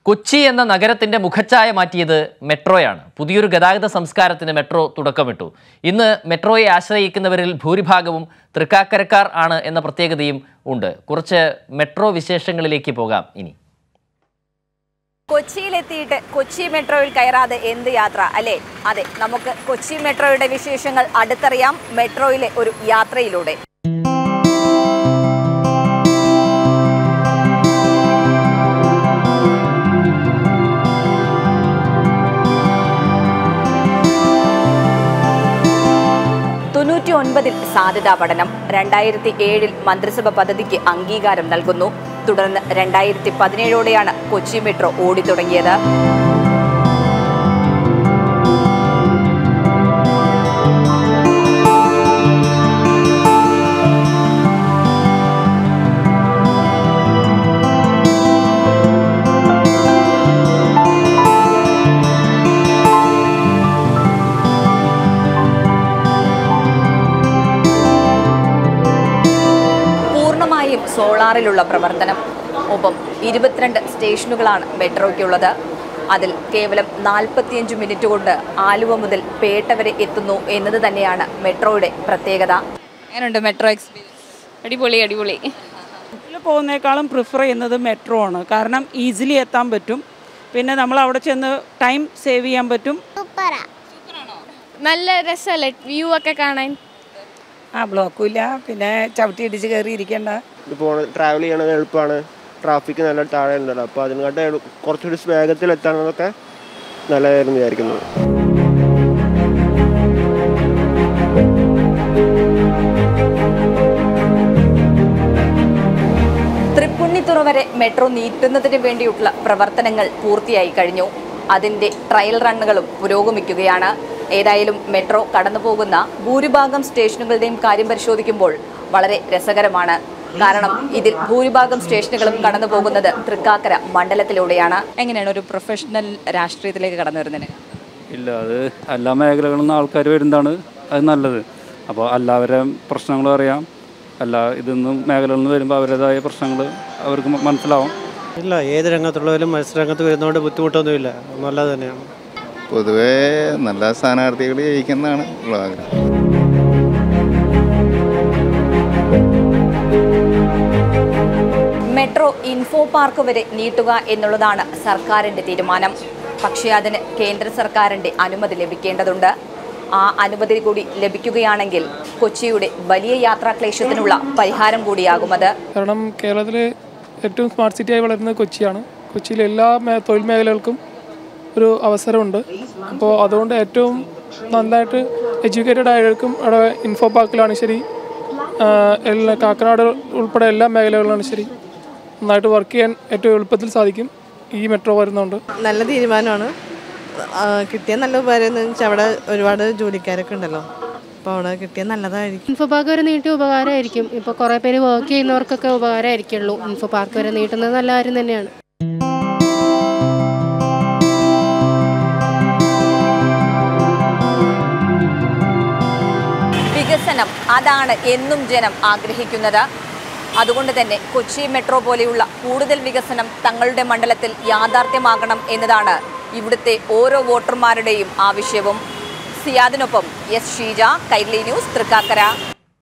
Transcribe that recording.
കൊച്ചി എന്ന നഗരത്തിന്റെ മുഖച്ഛായ മാറ്റിയത് മെട്രോയാണ് പുതിയൊരു ഗതാഗത സംസ്കാരത്തിന് മെട്രോ തുടക്കമിട്ടു ഇന്ന് മെട്രോയെ ആശ്രയിക്കുന്നവരിൽ ഭൂരിഭാഗവും തൃക്കാക്കരക്കാർ ആണ് എന്ന പ്രത്യേകതയും ഉണ്ട് കുറച്ച് മെട്രോ വിശേഷങ്ങളിലേക്ക് പോകാം ഇനി കൊച്ചിയിലെത്തിയിട്ട് കൊച്ചി മെട്രോയിൽ കയറാതെ എന്ത് യാത്ര അല്ലേ അതെ നമുക്ക് കൊച്ചി മെട്രോയുടെ വിശേഷങ്ങൾ അടുത്തറിയാം മെട്രോയിലെ ഒരു യാത്രയിലൂടെ തൊണ്ണൂറ്റി ഒൻപതിൽ സാധ്യതാ പഠനം രണ്ടായിരത്തി ഏഴിൽ മന്ത്രിസഭ പദ്ധതിക്ക് അംഗീകാരം നൽകുന്നു തുടർന്ന് രണ്ടായിരത്തി പതിനേഴോടെയാണ് കൊച്ചി മെട്രോ ഓടിത്തുടങ്ങിയത് പൂർണ്ണമായും സോളാറിലുള്ള പ്രവർത്തനം ഒപ്പം ഇരുപത്തിരണ്ട് സ്റ്റേഷനുകളാണ് മെട്രോയ്ക്കുള്ളത് അതിൽ കേവലം നാൽപ്പത്തിയഞ്ച് മിനിറ്റ് കൊണ്ട് ആലുവ മുതൽ പേട്ട വരെ എത്തുന്നു എന്നത് തന്നെയാണ് മെട്രോയുടെ പ്രത്യേകത എങ്ങനെയുണ്ട് മെട്രോ എക്സ്പീരിയൻസ് അടിപൊളി അടിപൊളി ഇതിൽ പോകുന്നേക്കാളും പ്രിഫർ ചെയ്യുന്നത് മെട്രോ ആണ് കാരണം ഈസിലി എത്താൻ പറ്റും പിന്നെ നമ്മൾ അവിടെ ചെന്ന് ടൈം സേവ് ചെയ്യാൻ പറ്റും നല്ല രസമല്ലേ വ്യൂ ഒക്കെ കാണാൻ ആ ബ്ലോക്കും ഇല്ല പിന്നെ ചവിട്ടി ഇടിച്ച് കയറി ഇരിക്കേണ്ട ഇപ്പോൾ ട്രാവൽ ചെയ്യണത് എളുപ്പമാണ് ട്രാഫിക് നല്ല താഴെ ഉണ്ടല്ലോ അപ്പോൾ അതിനെക്കാട്ട് എളു- കുറച്ചുകൂടി വേഗത്തിൽ എത്താണെന്നൊക്കെ നല്ലതായിരുന്നു വിചാരിക്കുന്നത് തൃപ്പുണ്ണിത്തുറ വരെ മെട്രോ നീട്ടുന്നതിന് വേണ്ടിയുള്ള പ്രവർത്തനങ്ങൾ പൂർത്തിയായി കഴിഞ്ഞു അതിന്റെ ട്രയൽ റണ്ണുകളും പുരോഗമിക്കുകയാണ് ഏതായാലും മെട്രോ കടന്നുപോകുന്ന ഭൂരിഭാഗം സ്റ്റേഷനുകളുടെയും കാര്യം പരിശോധിക്കുമ്പോൾ വളരെ രസകരമാണ് കാരണം ഇതിൽ ഭൂരിഭാഗം സ്റ്റേഷനുകളും കടന്നു പോകുന്നത് തൃക്കാക്കര മണ്ഡലത്തിലൂടെയാണ് എങ്ങനെയാണ് ഒരു പ്രൊഫഷണൽ രാഷ്ട്രീയത്തിലേക്ക് കടന്നു വരുന്നതിന് ഇല്ല അത് എല്ലാ മേഖലകളിൽ നിന്ന് ആൾക്കാർ വരുന്നതാണ് അത് നല്ലത് അപ്പോൾ എല്ലാവരെയും പ്രശ്നങ്ങളും അറിയാം എല്ലാ ഇതൊന്നും മേഖലകളിൽ നിന്ന് വരുമ്പോൾ അവരുടേതായ പ്രശ്നങ്ങൾ അവർക്ക് മ- മനസ്സിലാവും ഇല്ല ഏത് രംഗത്തുള്ളവരും മത്സരരംഗത്ത് വരുന്നതുകൊണ്ട് ബുദ്ധിമുട്ടൊന്നുമില്ല നല്ലത് തന്നെയാണ് പൊതുവേ നല്ല സ്ഥാനാർത്ഥികൾ ജയിക്കുന്നതാണ് ഉള്ള ആഗ്രഹം മെട്രോ ഇൻഫോ പാർക്ക് വരെ നീട്ടുക എന്നുള്ളതാണ് സർക്കാരിന്റെ തീരുമാനം പക്ഷേ അതിന് കേന്ദ്ര സർക്കാരിന്റെ അനുമതി ലഭിക്കേണ്ടതുണ്ട് ആ അനുമതി കൂടി ലഭിക്കുകയാണെങ്കിൽ കൊച്ചിയുടെ വലിയ യാത്രാക്ലേശത്തിനുള്ള പരിഹാരം കൂടിയാകുമത് കാരണം കേരളത്തിലെ ഏറ്റവും സ്മാർട്ട് സിറ്റിയായി വളരുന്നത് കൊച്ചിയാണ് കൊച്ചിയിലെ എല്ലാ മേ തൊഴിൽ മേഖലകൾക്കും ഒരു അവസരമുണ്ട് അപ്പോൾ അതുകൊണ്ട് ഏറ്റവും നന്നായിട്ട് എഡ്യൂക്കേറ്റഡ് ആയവർക്കും അവിടെ ഇൻഫോ പാർക്കിലാണ് ശരി ആ, എല്ലാ കാക്കനാട് ഉൾപ്പെടെ എല്ലാ മേഖലകളിലാണ് ശരി നന്നായിട്ട് വർക്ക് ചെയ്യാൻ ഏറ്റവും എളുപ്പത്തിൽ സാധിക്കും ഈ മെട്രോ വരുന്നതുകൊണ്ട് നല്ല തീരുമാനമാണ് ആ, കിട്ടിയ നല്ല ഉപകാരം എന്ന് വെച്ചാൽ അവിടെ ഒരുപാട് ജോലിക്കാരൊക്കെ ഉണ്ടല്ലോ അപ്പോൾ അവിടെ കിട്ടിയ നല്ലതായിരിക്കും ഇൻഫോ പാർക്ക് വരെ നീട്ടി ഉപകാരമായിരിക്കും ഇപ്പോൾ കുറേ പേര് വർക്ക് ചെയ്യുന്നവർക്കൊക്കെ ഉപകാരമായിരിക്കുള്ളൂ ഇൻഫോ പാർക്ക് വരെ നീട്ടുന്നത് നല്ല കാര്യം തന്നെയാണ് വികസനം അതാണ് എന്നും ജനം ആഗ്രഹിക്കുന്നത് അതുകൊണ്ട് തന്നെ കൊച്ചി മെട്രോ പോലെയുള്ള കൂടുതൽ വികസനം തങ്ങളുടെ മണ്ഡലത്തിൽ യാഥാർത്ഥ്യമാകണം എന്നതാണ് ഇവിടുത്തെ ഓരോ വോട്ടർമാരുടെയും ആവശ്യവും സിയാദിനൊപ്പം എസ് ഷീജ കൈർലി ന്യൂസ് തൃക്കാക്കര